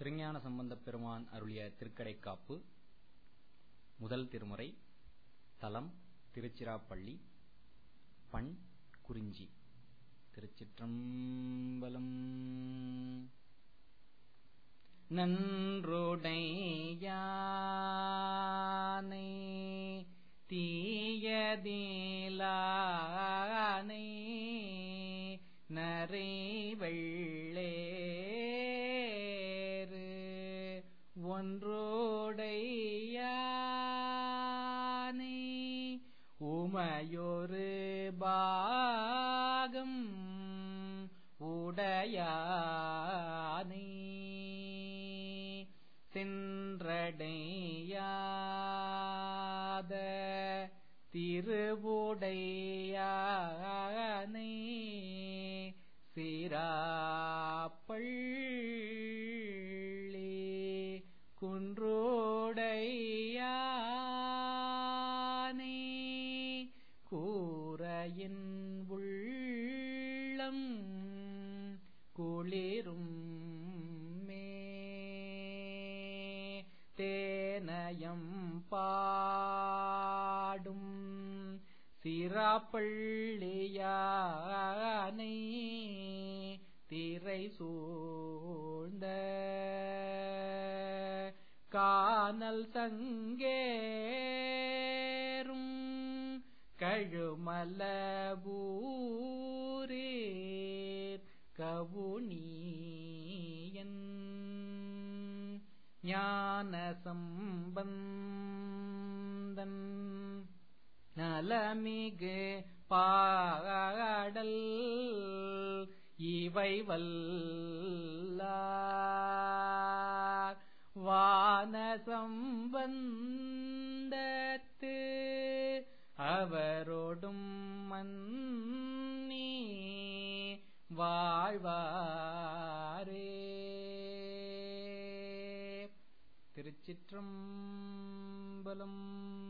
திருஞான சம்பந்தப் பெருமான் அருளிய திருக்கடைக்காப்பு முதல் திருமுறை தலம் திருச்சிராப்பள்ளி பண் குறிஞ்சி திருச்சிற்றம்பலம் நன்றுடையானை தீயதீலானை நரை வெள்ளேறு ஒன்றோடையானை உமையொரு பாகம் உடையானை சென்றடையாத திருவுடையானை சிராப்பள்ளி குன்றோடையானை கூரையின் உள்ளம் குளிரும் மே தேனயம் பாடும் சிராப்பள்ளியானை திரை சூழ்ந்த கானல் சங்கேரும் கழுமலபூரீர் கவுனியன் ஞான சம்பந்தன் நலமிகு பாடல் இவை வல்லார் வான சம்பந்தத்து அவரோடும் மன்னி வாழ்வாரே திருச்சிற்றம்பலம்